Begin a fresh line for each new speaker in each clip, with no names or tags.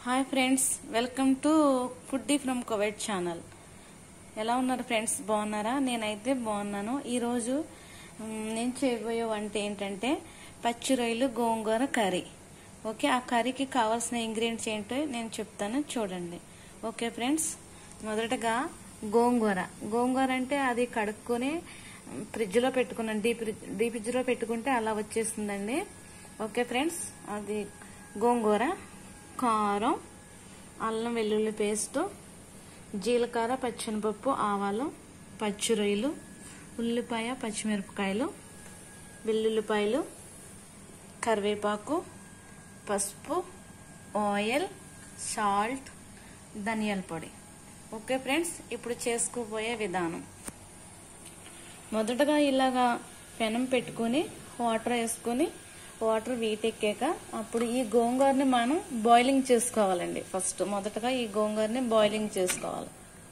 hi friends welcome to Foodie from Kuwait channel ఎలా ఉన్నారు friends బాగున్నారా నేనైతే బాగున్నాను ఈరోజు మ్, నేను చేయబోయే వంట ఏంటంటే పచ్చి రొయ్యలు గోంగూర కర్రీ ఓకే ఆ కర్రీకి కావాల్సిన ఇంగ్రీడియంట్స్ ఏంటో నేను చెప్తాను చూడండి ఓకే ఫ్రెండ్స్ మొదటగా గోంగూర గోంగూర అంటే అది కడుక్కొని మ్, ఫ్రిడ్జ్లో పెట్టుకున్నాను డీప్ డీప్ ఫ్రిడ్జ్లో పెట్టుకుంటే అలా వచ్చేస్తుందండి ఓకే ఫ్రెండ్స్ అది గోంగూర కారం అల్లం వెల్లుల్లి పేస్టు జీలకర్ర పచ్చెనపప్పు ఆవాలు పచ్చి రొయ్యలు ఉల్లిపాయ పచ్చిమిరపకాయలు వెల్లుల్లిపాయలు కరివేపాకు పసుపు ఆయిల్ సాల్ట్ ధనియాల పొడి ఓకే ఫ్రెండ్స్ ఇప్పుడు చేసుకోబోయే విధానం మొదటగా ఇలాగా పెనం పెట్టుకొని వాటర్ వేసుకొని వాటర్ వీటెక్కాక అప్పుడు ఈ గోంగూరని మనం బాయిలింగ్ చేసుకోవాలండి ఫస్ట్ మొదటగా ఈ గోంగూరని బాయిలింగ్ చేసుకోవాలి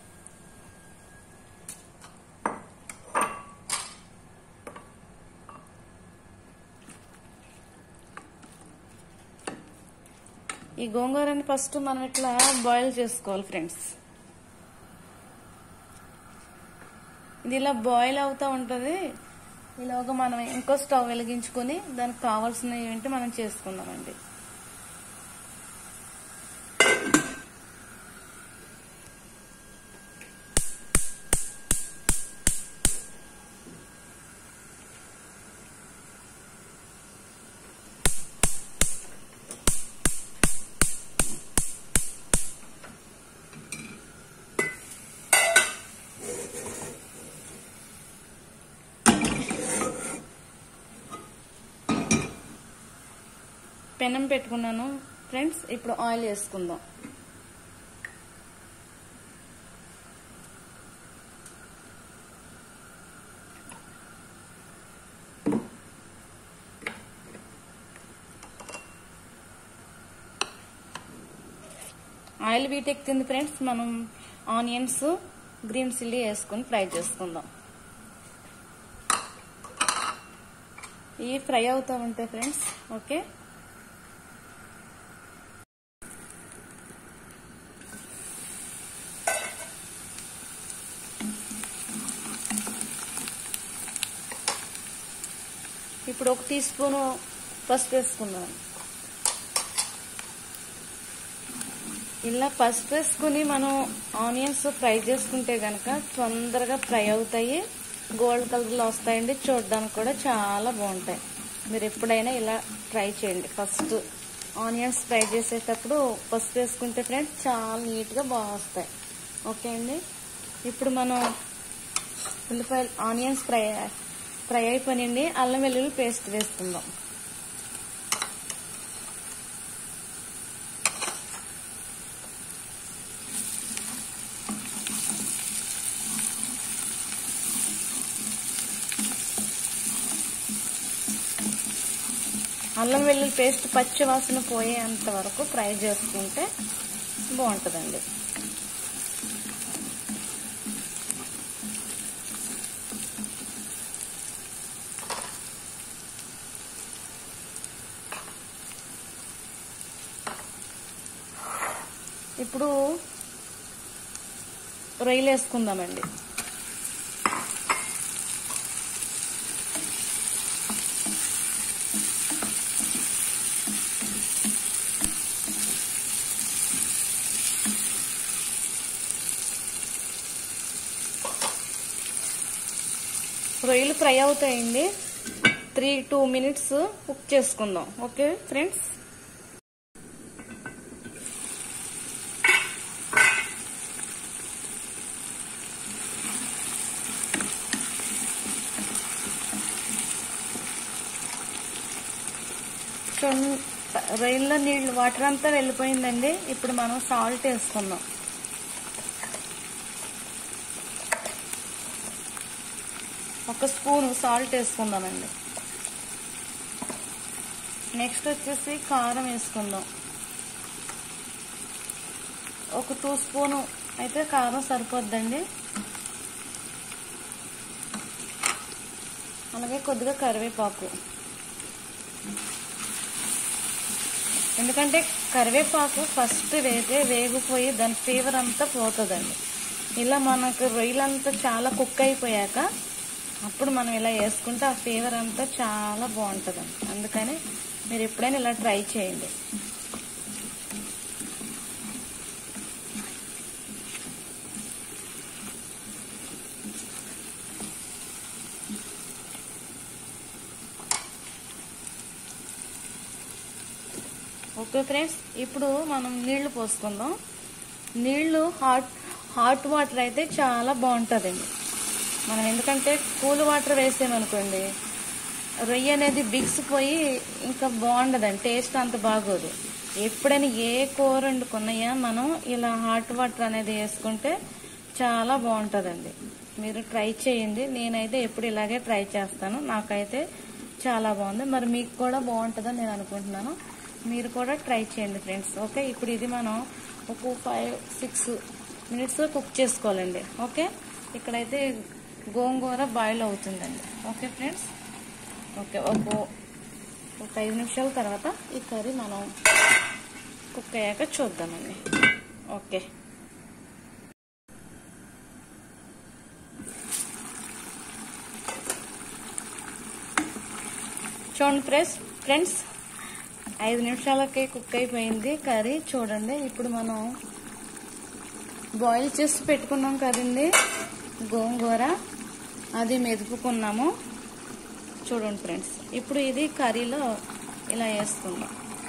ఈ గోంగూరని ఫస్ట్ మనం ఇట్లా బాయిల్ చేసుకోవాలి ఫ్రెండ్స్ ఇది ఇలా బాయిల్ అవుతూ ఉంటుంది ఇలాగ మనం ఇంకో స్టవ్ వెలిగించుకొని దానికి కావాల్సినవి ఏంటి మనం చేసుకుందామండి పెనం పెట్టుకున్నాను ఫ్రెండ్స్ ఇప్పుడు ఆయిల్ వేసుకుందాం ఆయిల్ వీటెక్కింది ఫ్రెండ్స్ మనం ఆనియన్స్ గ్రీన్ చిల్లీ వేసుకొని ఫ్రై చేసుకుందాం ఇవి ఫ్రై అవుతూ ఉంటాయి ఫ్రెండ్స్ ఓకే ఇప్పుడు ఒక టీ స్పూన్ పసుపు వేసుకుందాం ఇలా పసుపు వేసుకుని మనం ఆనియన్స్ ఫ్రై చేసుకుంటే గనక తొందరగా ఫ్రై అవుతాయి గోల్డ్ కలర్లో వస్తాయండి చూడడానికి కూడా చాలా బాగుంటాయి మీరు ఎప్పుడైనా ఇలా ట్రై చేయండి ఫస్ట్ ఆనియన్స్ ఫ్రై చేసేటప్పుడు పసుపు వేసుకుంటే ఫ్రెండ్స్ చాలా నీట్గా బాగా వస్తాయి ఓకే అండి ఇప్పుడు మనం ఉల్లిపాయలు ఆనియన్స్ ఫ్రై ఫ్రై అయిపోయినండి అల్లం వెల్లుల్లి పేస్ట్ వేసుకుందాం అల్లం వెల్లుల్లి పేస్ట్ పచ్చి వాసన పోయేంత వరకు ఫ్రై చేసుకుంటే బాగుంటుందండి ఇప్పుడు రొయ్యలు వేసుకుందామండి రొయ్యలు ఫ్రై అవుతాయండి త్రీ టూ మినిట్స్ కుక్ చేసుకుందాం ఓకే ఫ్రెండ్స్ చూడండి, రొయ్యల్లో నీళ్ళు వాటర్ అంతా వెళ్ళిపోయిందండి ఇప్పుడు మనం సాల్ట్ వేసుకుందాం ఒక స్పూన్ సాల్ట్ వేసుకుందామండి నెక్స్ట్ వచ్చేసి కారం వేసుకుందాం ఒక టూ స్పూన్ అయితే కారం సరిపోద్దండి అలాగే కొద్దిగా కరివేపాకు ఎందుకంటే కరివేపాకు ఫస్ట్ వేగే వేగిపోయి దాని ఫీవర్ అంతా పోతుందండి ఇలా మనకు రొయ్యలంతా చాలా కుక్ అయిపోయాక అప్పుడు మనం ఇలా వేసుకుంటే ఆ ఫీవర్ అంతా చాలా బాగుంటుందండి అందుకని మీరు ఎప్పుడైనా ఇలా ట్రై చేయండి ఓకే ఫ్రెండ్స్ ఇప్పుడు మనం నీళ్లు పోసుకుందాం నీళ్లు హాట్ హాట్ వాటర్ అయితే చాలా బాగుంటుందండి మనం ఎందుకంటే కూల్ వాటర్ వేసామనుకోండి రొయ్య అనేది బిగిసిపోయి ఇంకా బాగుండదండి టేస్ట్ అంత బాగోదు ఎప్పుడైనా ఏ కూర వండుకున్నాయా మనం ఇలా హాట్ వాటర్ అనేది వేసుకుంటే చాలా బాగుంటుందండి మీరు ట్రై చేయండి నేనైతే ఎప్పుడు ఇలాగే ట్రై చేస్తాను నాకైతే చాలా బాగుంది మరి మీకు కూడా బాగుంటుందని నేను అనుకుంటున్నాను మీరు కూడా ట్రై చేయండి ఫ్రెండ్స్ ఓకే ఇప్పుడు ఇది మనం ఒక ఫైవ్ సిక్స్ మినిట్స్ కుక్ చేసుకోవాలండి ఓకే ఇక్కడైతే గోంగూర బాయిల్ అవుతుందండి ఓకే ఫ్రెండ్స్ ఓకే ఒక ఒక ఐదు నిమిషాల తర్వాత ఈ కర్రీ మనం కుక్ అయ్యాక చూద్దామండి ఓకే చూడండి ఫ్రెండ్స్ ఫ్రెండ్స్ ఐదు నిమిషాలకి కుక్ అయిపోయింది కర్రీ చూడండి ఇప్పుడు మనం బాయిల్ చేసి పెట్టుకున్నాం కదండి గోంగూర అది మెదుపుకున్నాము చూడండి ఫ్రెండ్స్ ఇప్పుడు ఇది కర్రీలో ఇలా వేసుకుందాం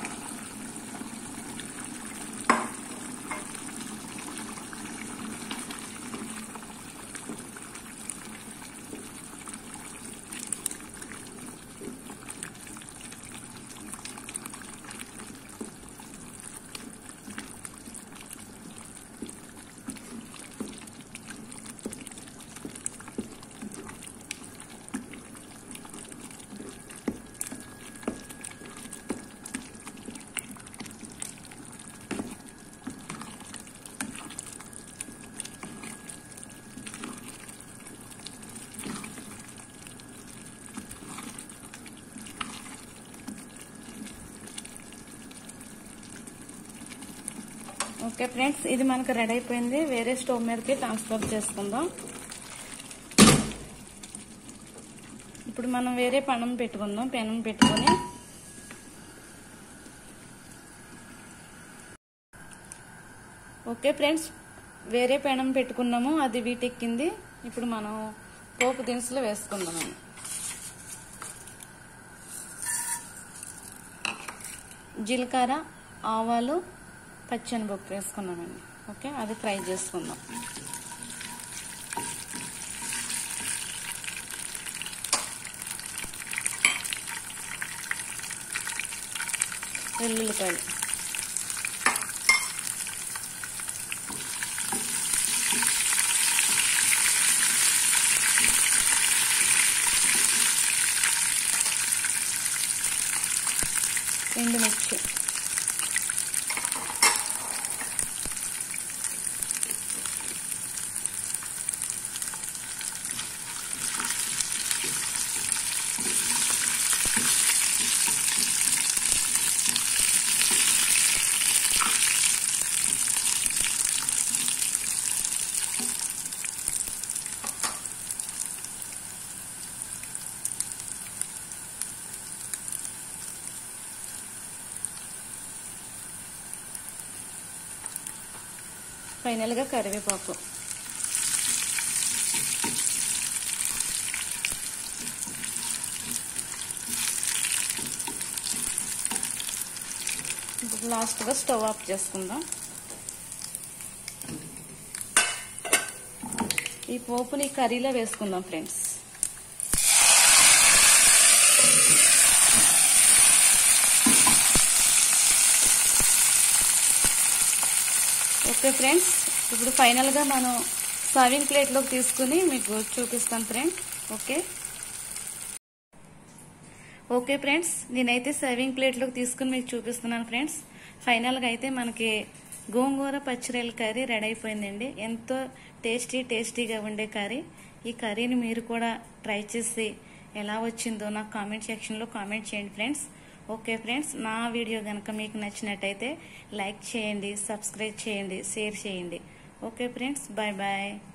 ఓకే ఫ్రెండ్స్ ఇది మనకు రెడీ అయిపోయింది వేరే స్టవ్ మీదకి ట్రాన్స్ఫర్ చేసుకుందాం ఇప్పుడు మనం వేరే పనం పెట్టుకుందాం పెనం పెట్టుకొని ఓకే ఫ్రెండ్స్ వేరే పెనం పెట్టుకున్నాము అది వీటెక్కింది ఇప్పుడు మనం పోపు దినుసులు వేసుకుందాం జీలకర్ర ఆవాలు పచ్చనిపప్పు వేసుకున్నామండి ఓకే అది ఫ్రై చేసుకుందాం వెల్లుల్లిపాయలు ఎండుమిర్చి ఫైనల్గా కరివేపాకు ఇప్పుడు లాస్ట్గా స్టవ్ ఆఫ్ చేసుకుందాం ఈ పోపుని కర్రీలో వేసుకుందాం ఫ్రెండ్స్ ఓకే ఫ్రెండ్స్ ఇప్పుడు ఫైనల్గా మనం సర్వింగ్ ప్లేట్లోకి తీసుకుని మీకు చూపిస్తాను ఫ్రెండ్ ఓకే ఓకే ఫ్రెండ్స్ నేనైతే సర్వింగ్ ప్లేట్లోకి తీసుకుని మీకు చూపిస్తున్నాను ఫ్రెండ్స్ ఫైనల్గా అయితే మనకి గోంగూర పచ్చిరొయ్యల కర్రీ రెడీ అయిపోయిందండి ఎంతో టేస్టీ టేస్టీగా ఉండే కర్రీ ఈ కర్రీని మీరు కూడా ట్రై చేసి ఎలా వచ్చిందో నాకు కామెంట్ సెక్షన్లో కామెంట్ చేయండి ఫ్రెండ్స్ ఓకే ఫ్రెండ్స్ నా వీడియో కనుక మీకు నచ్చినట్టయితే లైక్ చేయండి సబ్స్క్రైబ్ చేయండి షేర్ చేయండి ఓకే ఫ్రెండ్స్ బాయ్ బాయ్